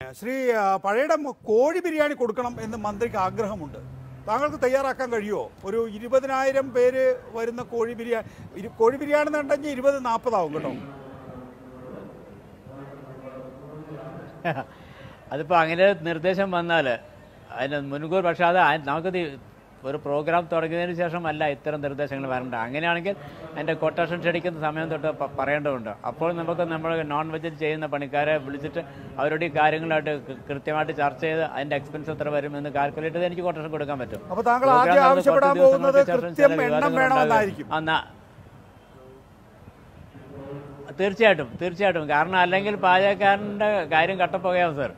ശ്രീ ആ, പഴയുടെ മു- കോഴി ബിരിയാണി കൊടുക്കണം എന്ന് മന്ത്രിക്ക് ആഗ്രഹമുണ്ട് താങ്കൾക്ക് തയ്യാറാക്കാൻ കഴിയുമോ ഒരു ഇരുപതിനായിരം പേര് വരുന്ന കോഴി ബിരിയാണി ഇരു- കോഴി ബിരിയാണി എന്നുണ്ടെങ്കിൽ ഇരുപത് നാൽപ്പതാവും കേട്ടോ അതിപ്പോൾ അങ്ങനെ നിർദ്ദേശം വന്നാൽ അതിന് മുൻകൂർ പക്ഷേ അത് ആ- നമുക്കത് ഒരു പ്രോഗ്രാം തുടങ്ങിയതിന് ശേഷം അല്ല ഇത്തരം നിർദ്ദേശങ്ങൾ വരേണ്ട അങ്ങനെയാണെങ്കിൽ അതിൻ്റെ കൊട്ടേഷൻ ക്ഷണിക്കുന്ന സമയം തൊട്ട് പ- പറയേണ്ടതുണ്ട് അപ്പോൾ നമുക്ക് നമ്മൾ നോൺ വെജിൽ ചെയ്യുന്ന പണിക്കാരെ വിളിച്ചിട്ട് അവരോട് ഈ കാര്യങ്ങളായിട്ട് കൃ- കൃത്യമായിട്ട് ചർച്ച ചെയ്ത് അതിൻ്റെ എക്സ്പെൻസ് എത്ര വരും എന്ന് കാൽക്കുലേറ്റ് ചെയ്ത് എനിക്ക് കൊട്ടേഷൻ കൊടുക്കാൻ പറ്റും അപ്പോൾ താങ്കൾ പ്രോഗ്രാം ആദ്യം നടന്ന് ആവശ്യപ്പെടാൻ കുറച്ച് പോകുന്നത് ദിവസങ്ങൾക്ക് ശേഷം കൃത്യം ചില എണ്ണം വിവാദങ്ങൾ വേണമെന്നായിരിക്കും. ഉണ്ടാകും. ആ, ന- തീർച്ചയായിട്ടും തീർച്ചയായിട്ടും കാരണം അല്ലെങ്കിൽ പാചകക്കാരൻ്റെ കാര്യം കട്ടപ്പോകയാവും സാർ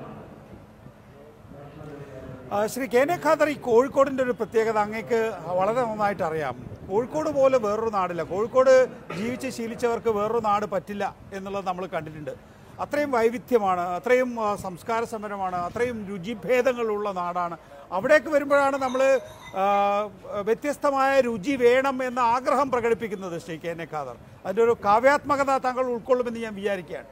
ആ, ശ്രീ കെ എൻ ഖാദർ ഈ കോഴിക്കോടിൻ്റെ ഒരു പ്രത്യേകത അങ്ങേക്ക് വളരെ നന്നായിട്ട് അറിയാം കോഴിക്കോട് പോലെ വേറൊരു നാടില്ല കോഴിക്കോട് ജീവിച്ച് ശീലിച്ചവർക്ക് വേറൊരു നാട് പറ്റില്ല എന്നുള്ളത് നമ്മൾ കണ്ടിട്ടുണ്ട് അത്രയും വൈവിധ്യമാണ് അത്രയും ആ, സംസ്കാര സമരമാണ് അത്രയും രുചിഭേദങ്ങളുള്ള നാടാണ് അവിടേക്ക് വരുമ്പോഴാണ് നമ്മൾ വ്യത്യസ്തമായ രുചി വേണം എന്ന ആഗ്രഹം പ്രകടിപ്പിക്കുന്നത് Shri K N A Khader അതിൻ്റെ ഒരു കാവ്യാത്മകത താങ്കൾ ഉൾക്കൊള്ളുമെന്ന് ഞാൻ വിചാരിക്കുകയാണ്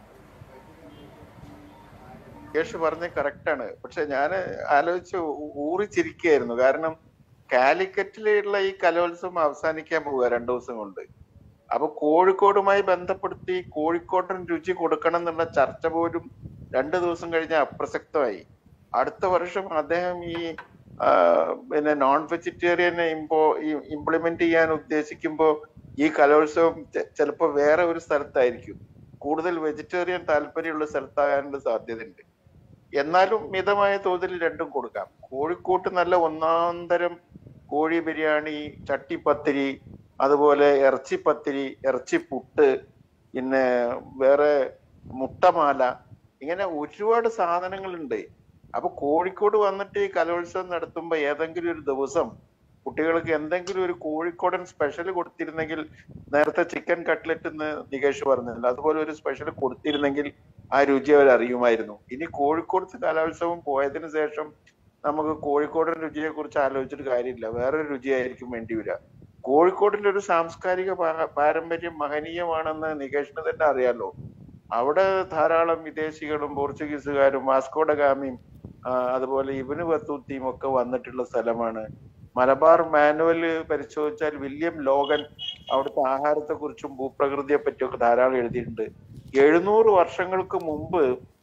കേഷ് പറഞ്ഞ കറക്റ്റാണ് പക്ഷെ ഞാൻ ആലോചിച്ച് ഊ- ഊറിച്ചിരിക്കുകയായിരുന്നു കാരണം കാലിക്കറ്റിലുള്ള ഈ കലോത്സവം അവസാനിക്കാൻ പോവുക രണ്ടു ദിവസം കൊണ്ട് അപ്പൊ കോഴിക്കോടുമായി ബന്ധപ്പെടുത്തി കോഴിക്കോട്ടൻ രുചി കൊടുക്കണം എന്നുള്ള ചർച്ച പോലും രണ്ടു ദിവസം കഴിഞ്ഞ അപ്രസക്തമായി അടുത്ത വർഷം അദ്ദേഹം ഈ ആ, പിന്നെ നോൺ വെജിറ്റേറിയൻ ഇമ്പോ ഇംപ്ലിമെന്റ് ചെയ്യാൻ ഉദ്ദേശിക്കുമ്പോൾ ഈ കലോത്സവം ചിലപ്പോൾ വേറെ ഒരു സ്ഥലത്തായിരിക്കും കൂടുതൽ വെജിറ്റേറിയൻ താല്പര്യമുള്ള സ്ഥലത്താകാനുള്ള സാധ്യതയുണ്ട് എന്നാലും മിതമായ തോതിൽ രണ്ടും കൊടുക്കാം കോഴിക്കോട്ട് നല്ല ഒന്നാന്തരം കോഴി ബിരിയാണി ചട്ടിപ്പത്തിരി അതുപോലെ ഇറച്ചിപ്പത്തിരി ഇറച്ചിപ്പുട്ട് പിന്നെ വേറെ മുട്ടമാല ഇങ്ങനെ ഒരുപാട് സാധനങ്ങളുണ്ട് അപ്പൊ കോഴിക്കോട് വന്നിട്ട് ഈ കലോത്സവം നടത്തുമ്പോ ഏതെങ്കിലും ഒരു ദിവസം കുട്ടികൾക്ക് എന്തെങ്കിലും ഒരു കോഴിക്കോടൻ സ്പെഷ്യൽ കൊടുത്തിരുന്നെങ്കിൽ നേരത്തെ ചിക്കൻ കട്ട്ലറ്റ് എന്ന് നികേഷ് പറഞ്ഞില്ല അതുപോലെ ഒരു സ്പെഷ്യൽ കൊടുത്തിരുന്നെങ്കിൽ ആ രുചി അവർ അറിയുമായിരുന്നു ഇനി കോഴിക്കോടത്തെ കലോത്സവം പോയതിനു ശേഷം നമുക്ക് കോഴിക്കോടൻ രുചിയെ കുറിച്ച് ആലോചിച്ചിട്ട് കാര്യമില്ല വേറൊരു രുചിയായിരിക്കും വേണ്ടി വരിക കോഴിക്കോടിന്റെ ഒരു സാംസ്കാരിക പാ- പാരമ്പര്യം മഹനീയമാണെന്ന് നികേഷിന് തന്നെ അറിയാലോ അവിടെ ധാരാളം വിദേശികളും പോർച്ചുഗീസുകാരും വാസ്കോഡഗാമിയും ആ, അതുപോലെ ഇവന് ബത്തൂത്തിയും ഒക്കെ വന്നിട്ടുള്ള സ്ഥലമാണ് മലബാർ മാനുവൽ പരിശോധിച്ചാൽ വില്യം ലോഗൻ അവിടുത്തെ ആഹാരത്തെ കുറിച്ചും ഭൂപ്രകൃതിയെ പറ്റിയൊക്കെ ധാരാളം എഴുതിയിട്ടുണ്ട് എഴുന്നൂറ് വർഷങ്ങൾക്ക് മുമ്പ്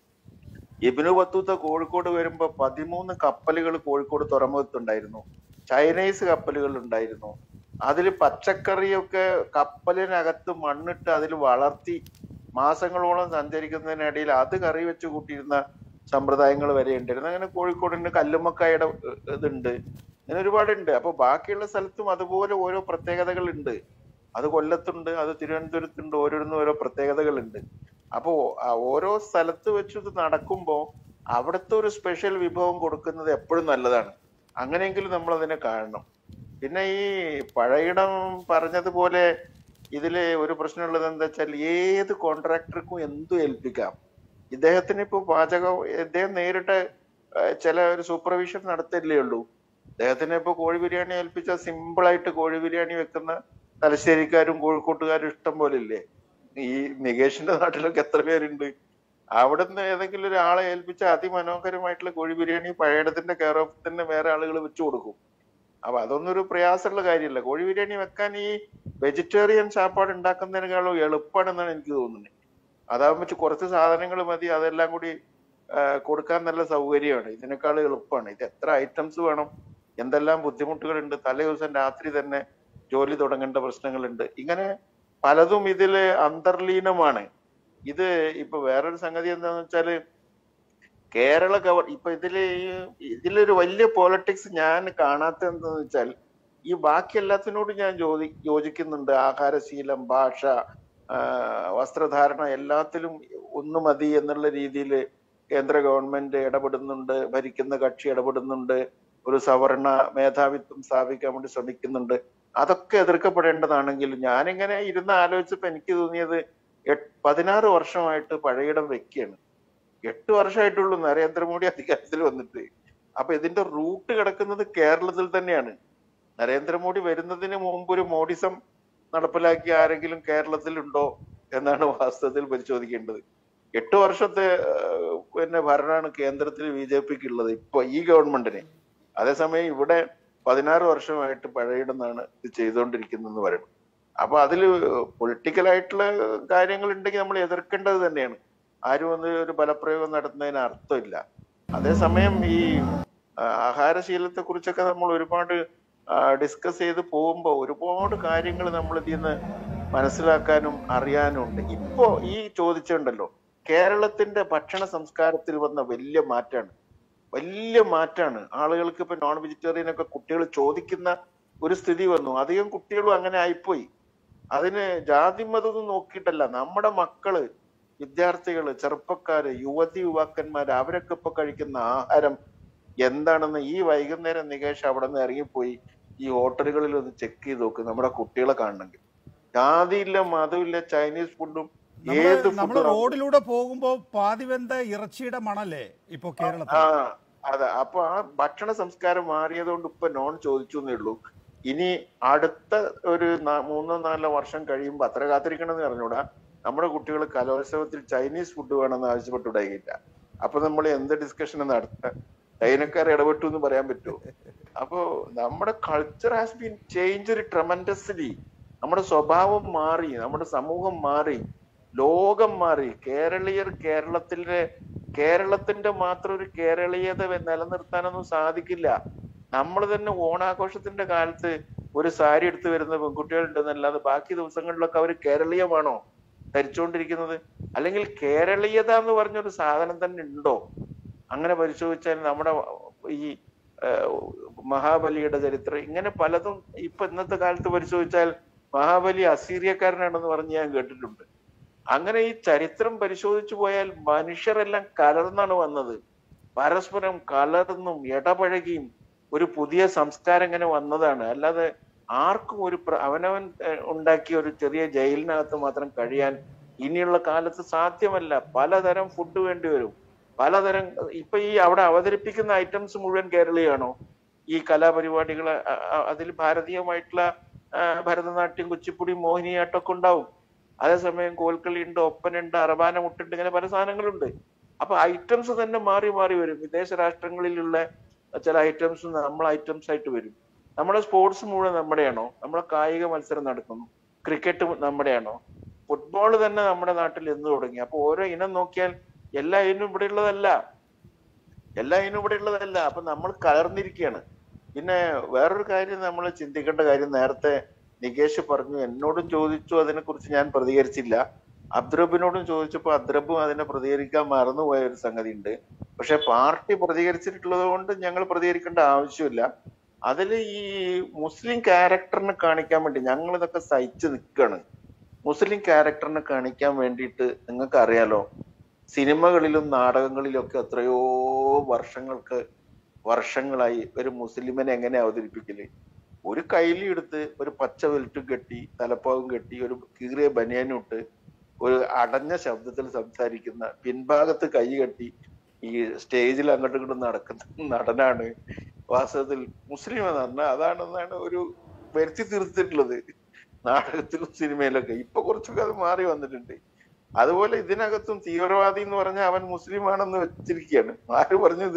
ഇബിനു ബത്തൂത്ത കോഴിക്കോട് വരുമ്പോ പതിമൂന്ന് കപ്പലുകൾ കോഴിക്കോട് തുറമുഖത്തുണ്ടായിരുന്നു ചൈനീസ് കപ്പലുകൾ ഉണ്ടായിരുന്നു അതിൽ പച്ചക്കറിയൊക്കെ കപ്പലിനകത്ത് മണ്ണിട്ട് അതിൽ വളർത്തി മാസങ്ങളോളം സഞ്ചരിക്കുന്നതിനിടയിൽ അത് കറി വെച്ച് കൂട്ടിയിരുന്ന സമ്പ്രദായങ്ങൾ വരെ ഉണ്ടായിരുന്നു അങ്ങനെ കോഴിക്കോടിന് കല്ലുമ്മക്കായുടെ ഏർ, ഇതുണ്ട് അങ്ങനെ ഒരുപാടുണ്ട് അപ്പൊ ബാക്കിയുള്ള സ്ഥലത്തും അതുപോലെ ഓരോ പ്രത്യേകതകൾ ഉണ്ട് അത് കൊല്ലത്തുണ്ട് അത് തിരുവനന്തപുരത്തുണ്ട് ഓരോന്നിനും ഓരോ പ്രത്യേകതകളുണ്ട് അപ്പോ ആ ഓരോ സ്ഥലത്ത് വെച്ച് ഇത് നടക്കുമ്പോ അവിടുത്തെ ഒരു സ്പെഷ്യൽ വിഭവം കൊടുക്കുന്നത് എപ്പോഴും നല്ലതാണ് അങ്ങനെയെങ്കിലും നമ്മൾ അതിനെ കാണണം പിന്നെ ഈ പഴയിടം പറഞ്ഞതുപോലെ ഇതില് ഒരു പ്രശ്നമുള്ളത് എന്താ വെച്ചാൽ ഏത് കോൺട്രാക്ടർക്കും എന്തും ഏൽപ്പിക്കാം ഇദ്ദേഹത്തിന് ഇപ്പൊ പാചകം ഇദ്ദേഹം നേരിട്ട് ആ, ചില ഒരു സൂപ്പർവിഷൻ നടത്തില്ലേ ഉള്ളൂ അദ്ദേഹത്തിന് ഇപ്പൊ കോഴി ബിരിയാണി ഏൽപ്പിച്ചാൽ സിമ്പിൾ ആയിട്ട് കോഴി ബിരിയാണി വെക്കുന്ന തലശ്ശേരിക്കാരും കോഴിക്കോട്ടുകാരും ഇഷ്ടം പോലെ ഇല്ലേ ഈ നികേഷിന്റെ നാട്ടിലൊക്കെ എത്ര പേരുണ്ട് അവിടുന്ന് ഏതെങ്കിലും ഒരാളെ ഏൽപ്പിച്ച അതിമനോഹരമായിട്ടുള്ള കോഴി ബിരിയാണി പഴയടത്തിന്റെ കെയർ ഓഫ് തന്നെ വേറെ ആളുകൾ വെച്ചു കൊടുക്കും അപ്പൊ അതൊന്നും ഒരു പ്രയാസമുള്ള കാര്യമല്ല കോഴി ബിരിയാണി വെക്കാൻ ഈ വെജിറ്റേറിയൻ ചാപ്പാട് ഉണ്ടാക്കുന്നതിനേക്കാളും എളുപ്പമാണെന്നാണ് എനിക്ക് തോന്നുന്നത് അതാകുമ്പോ കുറച്ച് സാധനങ്ങൾ മതി അതെല്ലാം കൂടി ആ, കൊടുക്കാൻ നല്ല സൗകര്യമാണ് ഇതിനേക്കാൾ എളുപ്പമാണ് ഇത് എത്ര ഐറ്റംസ് വേണം എന്തെല്ലാം ബുദ്ധിമുട്ടുകളുണ്ട് തലേ ദിവസം രാത്രി തന്നെ ജോലി തുടങ്ങേണ്ട പ്രശ്നങ്ങളുണ്ട് ഇങ്ങനെ പലതും ഇതില് അന്തർലീനമാണ് ഇത് ഇപ്പൊ വേറൊരു സംഗതി എന്താന്ന് വെച്ചാല് കേരള ഗവർ ഇപ്പൊ ഇതില് ഈ- ഇതിലൊരു വലിയ പോളിറ്റിക്സ് ഞാൻ കാണാത്ത എന്താന്ന് വെച്ചാൽ ഈ ബാക്കി എല്ലാത്തിനോടും ഞാൻ യോജി യോജിക്കുന്നുണ്ട് ആഹാരശീലം ഭാഷ ആ, വസ്ത്രധാരണ എല്ലാത്തിലും ഒന്ന് മതി എന്നുള്ള രീതിയിൽ കേന്ദ്ര ഗവൺമെന്റ് ഇടപെടുന്നുണ്ട് ഭരിക്കുന്ന കക്ഷി ഇടപെടുന്നുണ്ട് ഒരു സവർണ മേധാവിത്വം സ്ഥാപിക്കാൻ വേണ്ടി ശ്രമിക്കുന്നുണ്ട് അതൊക്കെ എതിർക്കപ്പെടേണ്ടതാണെങ്കിലും ഞാനിങ്ങനെ ഇരുന്ന് ആലോചിച്ചപ്പോ എനിക്ക് തോന്നിയത് എട്ട് പതിനാറ് വർഷമായിട്ട് പഴയിടം വെക്കുകയാണ് എട്ട് വർഷമായിട്ടുള്ളൂ നരേന്ദ്രമോദി അധികാരത്തിൽ വന്നിട്ട് അപ്പൊ ഇതിന്റെ റൂട്ട് കിടക്കുന്നത് കേരളത്തിൽ തന്നെയാണ് നരേന്ദ്രമോദി വരുന്നതിന് മുമ്പ് ഒരു മോഡിസം നടപ്പിലാക്കിയ ആരെങ്കിലും കേരളത്തിൽ ഉണ്ടോ എന്നാണ് വാസ്തവത്തിൽ പരിശോധിക്കേണ്ടത് എട്ട് വർഷത്തെ ഏഹ്, പിന്നെ ഭരണമാണ് കേന്ദ്രത്തിൽ ബി ജെ പിക്ക് ഉള്ളത് ഇപ്പൊ ഈ ഗവൺമെന്റിന് അതേസമയം ഇവിടെ പതിനാറ് വർഷമായിട്ട് പഴയിടുന്നാണ് ഇത് ചെയ്തുകൊണ്ടിരിക്കുന്നതെന്ന് പറയുന്നത് അപ്പൊ അതില് പൊളിറ്റിക്കൽ ആയിട്ടുള്ള കാര്യങ്ങൾ ഉണ്ടെങ്കിൽ നമ്മൾ എതിർക്കേണ്ടത് തന്നെയാണ് ആരും ഒന്ന് ഒരു ബലപ്രയോഗം നടത്തുന്നതിന് അർത്ഥമില്ല അതേസമയം ഈ ആ, ആഹാരശീലത്തെ കുറിച്ചൊക്കെ നമ്മൾ ഒരുപാട് ഡിസ്കസ് ചെയ്ത് പോകുമ്പോൾ ഒരുപാട് കാര്യങ്ങൾ നമ്മൾ ഇതിൽ നിന്ന് മനസ്സിലാക്കാനും അറിയാനും ഉണ്ട് ഇപ്പോ ഈ ചോദിച്ചുണ്ടല്ലോ കേരളത്തിന്റെ ഭക്ഷണ സംസ്കാരത്തിൽ വന്ന വലിയ മാറ്റാണ് വലിയ മാറ്റാണ് ആളുകൾക്ക് ഇപ്പൊ നോൺ വെജിറ്റേറിയൻ ഒക്കെ കുട്ടികൾ ചോദിക്കുന്ന ഒരു സ്ഥിതി വന്നു അധികം കുട്ടികളും അങ്ങനെ ആയിപ്പോയി അതിന് ജാതി മതമൊന്നും നോക്കിയിട്ടല്ല നമ്മുടെ മക്കള് വിദ്യാർത്ഥികള് ചെറുപ്പക്കാര് യുവതി യുവാക്കന്മാര് അവരൊക്കെ ഇപ്പൊ കഴിക്കുന്ന ആഹാരം എന്താണെന്ന് ഈ വൈകുന്നേരം നികേഷ് അവിടെ നിന്ന് ഇറങ്ങിപ്പോയി ഈ ഹോട്ടലുകളിൽ ഒന്ന് ചെക്ക് ചെയ്ത് നോക്ക് നമ്മുടെ കുട്ടികളെ കാണണമെങ്കിൽ ജാതിയില്ല മതമില്ല ചൈനീസ് ഫുഡും ഏത് നമ്മൾ ഫുഡും റോഡിലൂടെ പോകുമ്പോ പാതിവെന്ത ഇറച്ചിയുടെ മണല്ലേ ഇപ്പൊ കേരളത്തിൽ ആ അതെ അപ്പൊ ആ ഭക്ഷണ സംസ്കാരം മാറിയതുകൊണ്ട് ഇപ്പൊ നോൺ ചോദിച്ചു എന്നേ ഉള്ളൂ ഇനി അടുത്ത ഒരു നാ- മൂന്നോ നാലോ വർഷം കഴിയുമ്പോ അത്ര കാത്തിരിക്കണമെന്ന് പറഞ്ഞൂടാ നമ്മുടെ കുട്ടികൾ കലോത്സവത്തിൽ ചൈനീസ് ഫുഡ് വേണമെന്ന് ആവശ്യപ്പെട്ടുണ്ടായില്ല അപ്പൊ നമ്മൾ എന്ത് ഡിസ്കഷൻ നടത്ത ചൈനക്കാർ ഇടപെട്ടു എന്ന് പറയാൻ പറ്റുമോ അപ്പോ നമ്മുടെ culture has been change tremendously നമ്മുടെ സ്വഭാവം മാറി നമ്മുടെ സമൂഹം മാറി ലോകം മാറി കേരളീയർ കേരളത്തിലെ കേരളത്തിന്റെ മാത്രം ഒരു കേരളീയത നിലനിർത്താനൊന്നും സാധിക്കില്ല നമ്മൾ തന്നെ ഓണാഘോഷത്തിന്റെ കാലത്ത് ഒരു സാരി എടുത്തു വരുന്ന പെൺകുട്ടികളുണ്ടെന്നല്ലാതെ ബാക്കി ദിവസങ്ങളിലൊക്കെ അവർ കേരളീയമാണോ ധരിച്ചുകൊണ്ടിരിക്കുന്നത് അല്ലെങ്കിൽ കേരളീയത എന്ന് പറഞ്ഞൊരു സാധനം തന്നെ ഉണ്ടോ അങ്ങനെ പരിശോധിച്ചാൽ നമ്മുടെ ഈ ഏഹ്, മഹാബലിയുടെ ചരിത്രം ഇങ്ങനെ പലതും ഇപ്പൊ ഇന്നത്തെ കാലത്ത് പരിശോധിച്ചാൽ മഹാബലി അസീറിയക്കാരനാണെന്ന് പറഞ്ഞ് ഞാൻ കേട്ടിട്ടുണ്ട് അങ്ങനെ ഈ ചരിത്രം പരിശോധിച്ചു പോയാൽ മനുഷ്യരെല്ലാം കലർന്നാണ് വന്നത് പരസ്പരം കലർന്നും ഇടപഴകിയും ഒരു പുതിയ സംസ്കാരം ഇങ്ങനെ വന്നതാണ് അല്ലാതെ ആർക്കും ഒരു പ്ര- അവനവൻ ഏഹ്, ഉണ്ടാക്കിയ ഒരു ചെറിയ ജയിലിനകത്ത് മാത്രം കഴിയാൻ ഇനിയുള്ള കാലത്ത് സാധ്യമല്ല പലതരം ഫുഡ് വേണ്ടി വരും പലതരം ഇപ്പൊ ഈ അവിടെ അവതരിപ്പിക്കുന്ന ഐറ്റംസ് മുഴുവൻ കേരളീയാണോ ഈ കലാപരിപാടികൾ അതിൽ ഭാരതീയമായിട്ടുള്ള ആ, ഭരതനാട്യം കുച്ചിപ്പുടി മോഹിനിയാട്ടമൊക്കെ ഉണ്ടാവും അതേസമയം കോൽക്കളി ഉണ്ട് ഒപ്പനുണ്ട് അറബാന മുട്ടുണ്ട് ഇങ്ങനെ പല സാധനങ്ങളുണ്ട് അപ്പൊ ഐറ്റംസ് തന്നെ മാറി മാറി വരും വിദേശ രാഷ്ട്രങ്ങളിലുള്ള ചില ഐറ്റംസ് നമ്മളെ ഐറ്റംസ് ആയിട്ട് വരും നമ്മുടെ സ്പോർട്സ് മുഴുവൻ നമ്മുടെയാണോ നമ്മുടെ കായിക മത്സരം നടക്കുന്നു ക്രിക്കറ്റ് നമ്മുടെയാണോ ഫുട്ബോൾ തന്നെ നമ്മുടെ നാട്ടിൽ എന്ന് തുടങ്ങി അപ്പൊ ഓരോ ഇനം നോക്കിയാൽ എല്ലാ ഇനും ഇവിടെ ഉള്ളതല്ല എല്ലാ ഇനും ഇവിടെ ഉള്ളതല്ല അപ്പൊ നമ്മൾ കലർന്നിരിക്കുകയാണ് പിന്നെ വേറൊരു കാര്യം നമ്മൾ ചിന്തിക്കേണ്ട കാര്യം നേരത്തെ നികേഷ് പറഞ്ഞു എന്നോടും ചോദിച്ചു അതിനെക്കുറിച്ച് ഞാൻ പ്രതികരിച്ചില്ല അദ്രബിനോടും ചോദിച്ചപ്പോൾ അദ്രബും അതിനെ പ്രതികരിക്കാൻ മറന്നുപോയ ഒരു സംഗതി ഉണ്ട് പക്ഷെ പാർട്ടി പ്രതികരിച്ചിട്ടുള്ളത് കൊണ്ട് ഞങ്ങൾ പ്രതികരിക്കേണ്ട ആവശ്യമില്ല അതിൽ ഈ മുസ്ലിം ക്യാരക്ടറിനെ കാണിക്കാൻ വേണ്ടി ഞങ്ങൾ ഇതൊക്കെ സഹിച്ചു നിൽക്കുകയാണ് മുസ്ലിം ക്യാരക്ടറിനെ കാണിക്കാൻ വേണ്ടിയിട്ട് നിങ്ങൾക്ക് അറിയാലോ സിനിമകളിലും നാടകങ്ങളിലും ഒക്കെ എത്രയോ വർഷങ്ങൾക്ക് വർഷങ്ങളായി ഒരു മുസ്ലിമിനെ എങ്ങനെ അവതരിപ്പിക്കല് ഒരു കൈലി എടുത്ത് ഒരു പച്ച വെൽറ്റും കെട്ടി തലപ്പാവും കെട്ടി ഒരു കീറിയ ബനിയനും ഇട്ട് ഒരു അടഞ്ഞ ശബ്ദത്തിൽ സംസാരിക്കുന്ന പിൻഭാഗത്ത് കൈ കെട്ടി ഈ സ്റ്റേജിൽ അങ്ങോട്ടും ഇങ്ങോട്ടും നടക്കുന്ന നടനാണ് വാസ്തവത്തിൽ മുസ്ലിം എന്ന് പറഞ്ഞാൽ അതാണെന്നാണ് ഒരു വരുത്തി തീർത്തിട്ടുള്ളത് നാടകത്തിലും സിനിമയിലൊക്കെ ഇപ്പൊ കുറച്ചൊക്കെ അത് മാറി വന്നിട്ടുണ്ട് അതുപോലെ ഇതിനകത്തും തീവ്രവാദി എന്ന് പറഞ്ഞാൽ അവൻ മുസ്ലിം ആണെന്ന് വെച്ചിരിക്കുകയാണ് ആര് പറഞ്ഞത്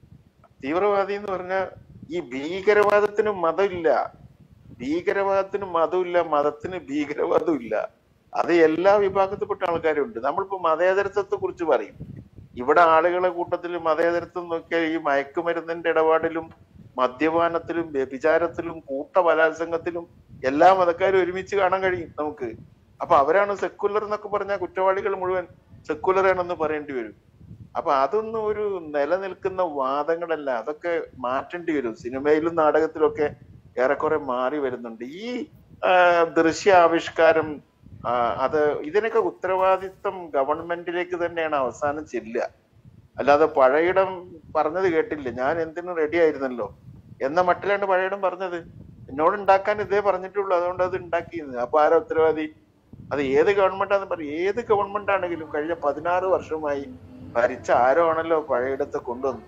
തീവ്രവാദി എന്ന് പറഞ്ഞാൽ ഈ ഭീകരവാദത്തിന് മതമില്ല ഭീകരവാദത്തിന് മതമില്ല മതത്തിന് ഭീകരവാദം ഇല്ല അത് എല്ലാ വിഭാഗത്തിൽപ്പെട്ട ആൾക്കാരും ഉണ്ട് നമ്മളിപ്പോ മതേതരത്വത്തെ കുറിച്ച് പറയും ഇവിടെ ആളുകളെ കൂട്ടത്തിൽ മതേതരത്വം നോക്കിയാൽ ഈ മയക്കുമരുന്നിന്റെ ഇടപാടിലും മദ്യപാനത്തിലും വ്യഭിചാരത്തിലും കൂട്ട ബലാത്സംഗത്തിലും എല്ലാ മതക്കാരും ഒരുമിച്ച് കാണാൻ കഴിയും നമുക്ക് അപ്പൊ അവരാണ് സെക്കുലർ എന്നൊക്കെ പറഞ്ഞാൽ കുറ്റവാളികൾ മുഴുവൻ സെക്കുലർ ആണെന്ന് പറയേണ്ടി വരും അപ്പൊ അതൊന്നും ഒരു നിലനിൽക്കുന്ന വാദങ്ങളല്ല അതൊക്കെ മാറ്റേണ്ടി വരും സിനിമയിലും നാടകത്തിലും ഒക്കെ ഏറെക്കുറെ മാറി വരുന്നുണ്ട് ഈ ആ, ദൃശ്യാവിഷ്കാരം ആ, അത് ഇതിനൊക്കെ ഉത്തരവാദിത്വം ഗവൺമെന്റിലേക്ക് തന്നെയാണ് അവസാനം ചെല്ലുക അല്ലാതെ പഴയിടം പറഞ്ഞത് കേട്ടില്ല ഞാൻ എന്തിനും റെഡി ആയിരുന്നല്ലോ എന്ന മട്ടിലാണ് പഴയിടം പറഞ്ഞത് എന്നോട് ഉണ്ടാക്കാൻ ഇതേ പറഞ്ഞിട്ടുള്ളൂ അതുകൊണ്ട് അത് ഉണ്ടാക്കിയത് അപ്പൊ ആരാ ഉത്തരവാദി അത് ഏത് ഗവൺമെന്റാന്ന് പറയും ഏത് ഗവൺമെന്റ് ആണെങ്കിലും കഴിഞ്ഞ പതിനാറ് വർഷമായി ഭരിച്ച ആരോ ആണല്ലോ പഴയിടത്തെ കൊണ്ടുവന്നു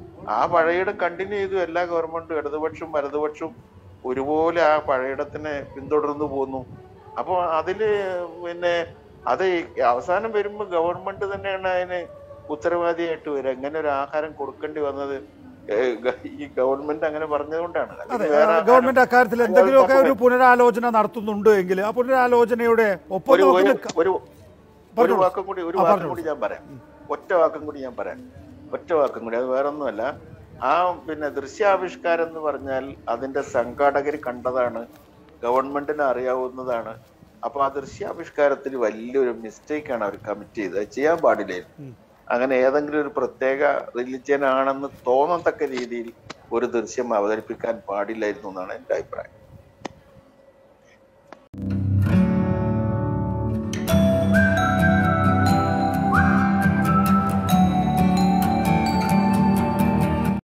ആ പഴയിടം കണ്ടിന്യൂ ചെയ്തു എല്ലാ ഗവൺമെന്റും ഇടതുപക്ഷവും വലതുപക്ഷവും ഒരുപോലെ ആ പഴയിടത്തിനെ പിന്തുടർന്നു പോന്നു അപ്പൊ അതില് പിന്നെ അത് ഈ അവസാനം വരുമ്പോ ഗവൺമെന്റ് തന്നെയാണ് അതിന് ഉത്തരവാദിയായിട്ട് വരിക എങ്ങനെ ഒരു ആഹാരം കൊടുക്കേണ്ടി വന്നത് ഏഹ് ഗ- ഈ ഗവൺമെന്റ് അങ്ങനെ പറഞ്ഞതുകൊണ്ടാണ് അതെ അല്ലെങ്കിൽ വേറെ ആഹാരം- ഗവൺമെന്റ് അക്കാര്യത്തിൽ എന്തെങ്കിലുമൊക്കെ ഒരു പുനരാലോചന നടത്തുന്നുണ്ട് എങ്കിൽ ആ പുനരാലോചനയുടെ ഒപ്പം ഒരു നമുക്ക് ഒരു നിൽക്കാം. ഒരു ഒരു പറഞ്ഞോളൂ. വാക്കും കൂടി ഒരു ആ, വാക്കും പറഞ്ഞോളൂ. കൂടി ഞാൻ പറയാം ഒറ്റ വാക്കും കൂടി ഞാൻ പറയാം ഒറ്റ വാക്കും കൂടി അത് വേറൊന്നുമല്ല ആ പിന്നെ ദൃശ്യാവിഷ്കാരം എന്ന് പറഞ്ഞാൽ അതിന്റെ സംഘാടകർ കണ്ടതാണ് ഗവൺമെന്റിന് അറിയാവുന്നതാണ് അപ്പൊ ആ ദൃശ്യാവിഷ്കാരത്തിൽ വലിയൊരു മിസ്റ്റേക്കാണ് അവർ കമ്മിറ്റ് ചെയ്തത് അത് ചെയ്യാൻ പാടില്ലായിരുന്നു അങ്ങനെ ഏതെങ്കിലും ഒരു പ്രത്യേക റിലിജ്യൻ ആണെന്ന് തോന്നത്തക്ക രീതിയിൽ ഒരു ദൃശ്യം അവതരിപ്പിക്കാൻ പാടില്ലായിരുന്നു എന്നാണ് എന്റെ അഭിപ്രായം